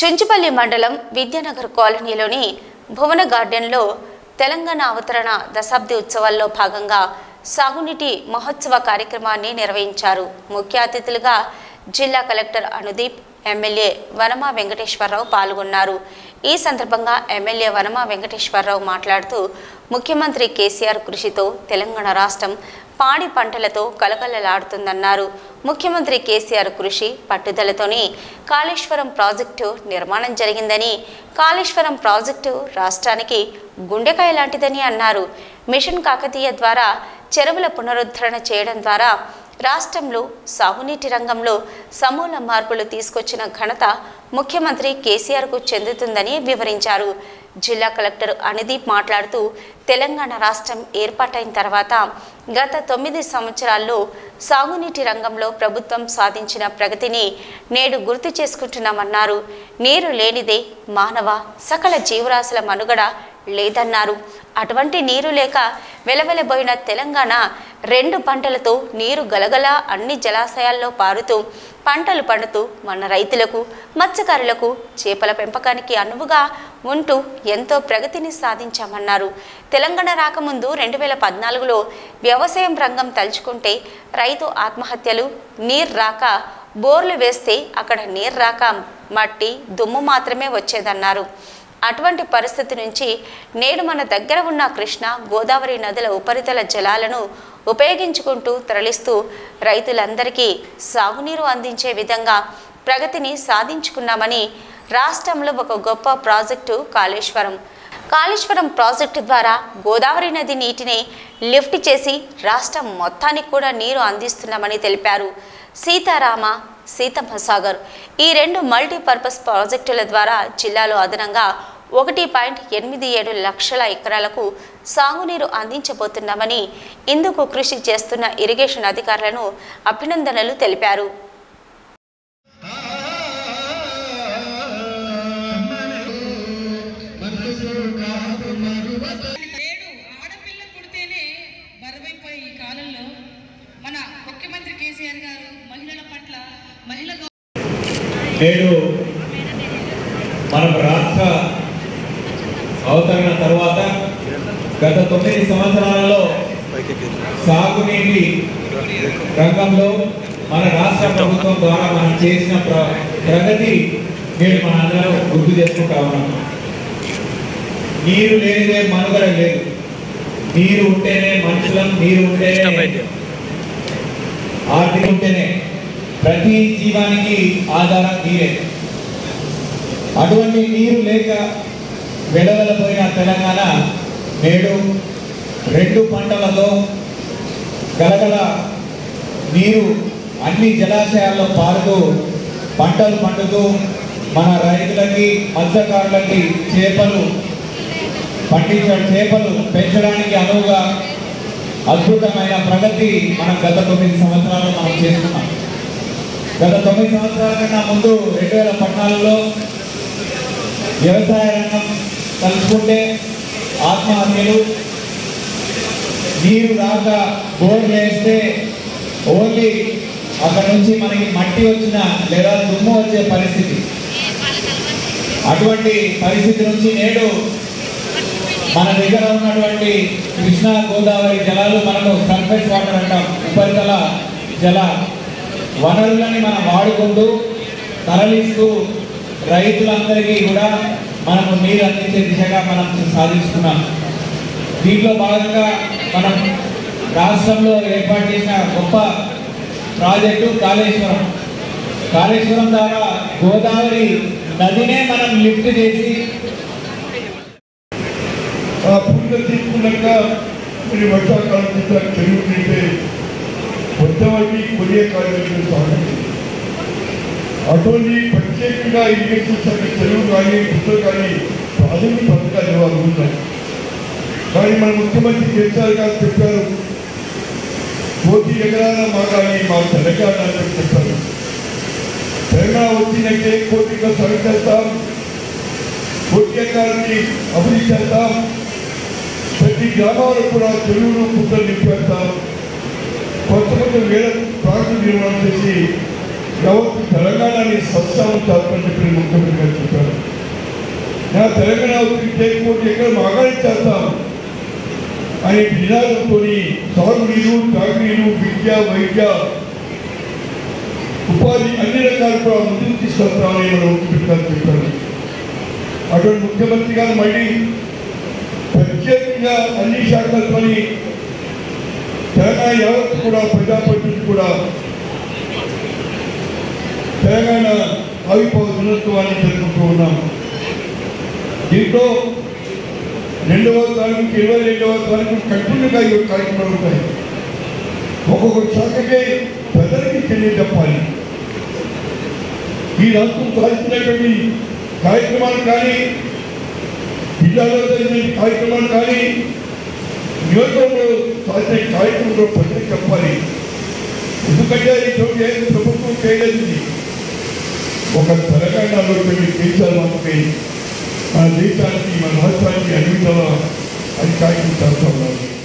చుంచుపల్లి మండలం విద్యానగర్ కాలనీలోని భువన గార్డెన్లో తెలంగాణ అవతరణ దశాబ్ది ఉత్సవాల్లో భాగంగా సాగునీటి మహోత్సవ కార్యక్రమాన్ని నిర్వహించారు ముఖ్య అతిథులుగా జిల్లా కలెక్టర్ అనుదీప్ ఎమ్మెల్యే వనమా వెంకటేశ్వరరావు పాల్గొన్నారు ఈ సందర్భంగా ఎమ్మెల్యే వనమా వెంకటేశ్వరరావు మాట్లాడుతూ ముఖ్యమంత్రి కేసీఆర్ కృషితో తెలంగాణ రాష్ట్రం పాడి పంటలతో కలకలలాడుతుందన్నారు ముఖ్యమంత్రి కేసీఆర్ కృషి పట్టుదలతోనే కాళేశ్వరం ప్రాజెక్టు నిర్మాణం జరిగిందని కాళేశ్వరం ప్రాజెక్టు రాష్ట్రానికి గుండెకాయ లాంటిదని అన్నారు మిషన్ కాకతీయ ద్వారా చెరువుల పునరుద్ధరణ చేయడం ద్వారా రాష్ట్రంలో సాగునీటి రంగంలో సమూల మార్పులు తీసుకొచ్చిన ఘనత ముఖ్యమంత్రి కేసీఆర్కు చెందుతుందని వివరించారు జిల్లా కలెక్టర్ అనుదీప్ మాట్లాడుతూ తెలంగాణ రాష్ట్రం ఏర్పాటైన తర్వాత గత తొమ్మిది సంవత్సరాల్లో సాగునీటి రంగంలో ప్రభుత్వం సాధించిన ప్రగతిని నేడు గుర్తు చేసుకుంటున్నామన్నారు నీరు లేనిదే మానవ సకల జీవరాశుల మనుగడ లేదన్నారు అటువంటి నీరు లేక వెలవెలబోయిన తెలంగాణ రెండు పంటలతో నీరు గలగల అన్ని జలాశయాల్లో పారుతూ పంటలు పండుతూ మన రైతులకు మత్స్యకారులకు చేపల పెంపకానికి అనువుగా ఉంటూ ఎంతో ప్రగతిని సాధించామన్నారు తెలంగాణ రాకముందు రెండు వేల పద్నాలుగులో వ్యవసాయం రంగం తలుచుకుంటే రైతు ఆత్మహత్యలు నీరు రాక బోర్లు వేస్తే అక్కడ నీరు రాక మట్టి దుమ్ము మాత్రమే వచ్చేదన్నారు అటువంటి పరిస్థితి నుంచి నేడు మన దగ్గర ఉన్న కృష్ణ గోదావరి నదుల ఉపరితల జలాలను ఉపయోగించుకుంటూ తరలిస్తూ రైతులందరికీ సాగునీరు అందించే విధంగా ప్రగతిని సాధించుకున్నామని రాష్ట్రంలో ఒక గొప్ప ప్రాజెక్టు కాళేశ్వరం కాళేశ్వరం ప్రాజెక్టు ద్వారా గోదావరి నది నీటిని లిఫ్ట్ చేసి రాష్ట్రం మొత్తానికి కూడా నీరు అందిస్తున్నామని తెలిపారు సీతారామ సీతమ్మ సాగర్ ఈ రెండు మల్టీపర్పస్ ప్రాజెక్టుల ద్వారా జిల్లాలో అదనంగా ఒకటి పాయింట్ ఎనిమిది ఏడు లక్షల ఎకరాలకు సాగునీరు అందించబోతున్నామని ఇందుకు కృషి చేస్తున్న ఇరిగేషన్ అధికారులను అభినందనలు తెలిపారు నేడు ఆడపిల్ల పుడితేనే బరువైపోయి ఈ కాలంలో మన ముఖ్యమంత్రి కేసీఆర్ గారు మహిళల పట్ల మహిళ నేడు మన రాష్ట్ర అవతరణ తర్వాత గత తొమ్మిది సంవత్సరాలలో సాగునీటి రంగంలో మన రాష్ట్ర ప్రభుత్వం ద్వారా మనం చేసిన ప్ర ప్రగతి నేడు మన అందరం గుర్తు చేసుకుంటా ఉన్నాం నీరు లేనిదే మనుగడ లేదు నీరు ఉంటేనే మనుషులం నీరు ఉంటేనే ఆర్థిక ఉంటేనే ప్రతి జీవానికి ఆధారం నీరే అటువంటి నీరు లేక వెలవెలపోయిన తెలంగాణ నేడు రెండు పంటలతో గలగల నీరు అన్ని జలాశయాల్లో పారుతూ పంటలు పండుతూ మన రైతులకి మత్స్యకారులకి చేపలు పండించిన చేపలు పెంచడానికి అనువుగా అద్భుతమైన ప్రగతి మనం గత తొమ్మిది సంవత్సరాలు మనం చేస్తున్నాం గత తొమ్మిది సంవత్సరాల కన్నా ముందు రెండు వేల పద్నాలుగులో వ్యవసాయ రంగం తలుచుకుంటే ఆత్మహత్యలు నీరు రాక బోర్లు వేస్తే ఓన్లీ అక్కడ నుంచి మనకి మట్టి వచ్చిన లేదా దుమ్ము వచ్చే పరిస్థితి అటువంటి పరిస్థితి నుంచి నేడు మన దగ్గర ఉన్నటువంటి కృష్ణా గోదావరి జలాలు మనము సర్ఫేస్ వాటర్ అంటాం ఉపరితల జల వనరులని మనం వాడుకుంటూ తరలిస్తూ రైతులందరికీ కూడా మనము నీరు అందించే దిశగా మనం సాధిస్తున్నాం దీంట్లో భాగంగా మనం రాష్ట్రంలో ఏర్పాటు చేసిన గొప్ప ప్రాజెక్టు కాళేశ్వరం కాళేశ్వరం ద్వారా గోదావరి నదినే మనం లిఫ్ట్ చేసి ఆ పుట్ట తీసుకున్నాక మరి వర్షాకాలం నుంచి ఆ చెరువు నింటే కొంతవరకు కొరియే కార్మికులు సాగింది అటువంటి ప్రత్యేకంగా ఇరిగేషన్ శాఖ చెరువు కానీ పుట్టలు కానీ ప్రాథమిక పథకాలు ఇవాళ ఉన్నాయి కానీ మన ముఖ్యమంత్రి కేసీఆర్ గారు చెప్పారు కోటి ఎకరాల మాగాని మా తెలంగాణ అని చెప్పి చెప్పారు తెలంగాణ వచ్చినట్టే కోటిగా సరి చేస్తాం కోటి ఎకరాలని అభివృద్ధి చేస్తాం ప్రతి గ్రామాల్లో కూడా చెరువులు పుట్టలు నింపేస్తాం కొత్త కొత్త వేల ప్రాంతం నిర్మాణం చేసి యావత్ తెలంగాణని సత్సాము చాలని చెప్పి ముఖ్యమంత్రి గారు చెప్పారు నా తెలంగాణ అభివృద్ధి చేయకపోతే ఎక్కడ మాగాడి చేస్తాం అనే నినాదంతో సాగునీరు తాగునీరు విద్య వైద్య ఉపాధి అన్ని రకాలు కూడా ముందుకు తీసుకొస్తామని మన ముఖ్యమంత్రి గారు చెప్పారు అటువంటి ముఖ్యమంత్రి గారు మళ్ళీ ప్రత్యేకంగా అన్ని శాఖలతోని తెలంగాణ యావత్ కూడా ప్రజాప్రతినిధి కూడా తెలంగాణ ఆవిర్భావ దినోత్సవాన్ని జరుపుకుంటూ ఉన్నాం దీంట్లో రెండవ తారీఖు ఇరవై రెండవ తారీఖు కంటిన్యూగా ఈ యొక్క కార్యక్రమాలు ఉంటాయి ఒక్కొక్క శాఖకే ప్రజలకి తెలియజెప్పాలి ఈ రాష్ట్రం సాధించినటువంటి కార్యక్రమాలు కానీ జిల్లాలో జరిగిన కార్యక్రమాలు కానీ నియోజకవర్గంలో సాధించిన కార్యక్రమంలో ప్రజలకు చెప్పాలి ఎందుకంటే అది చోటు ఏ ప్రభుత్వం చేయలేదు ఇది. ఒక తెలంగాణలో కేసీఆర్ మాత్రమే మన దేశానికి మన రాష్ట్రానికి అన్ని విధాలా అది కార్యక్రమం చేస్తా ఉన్నారు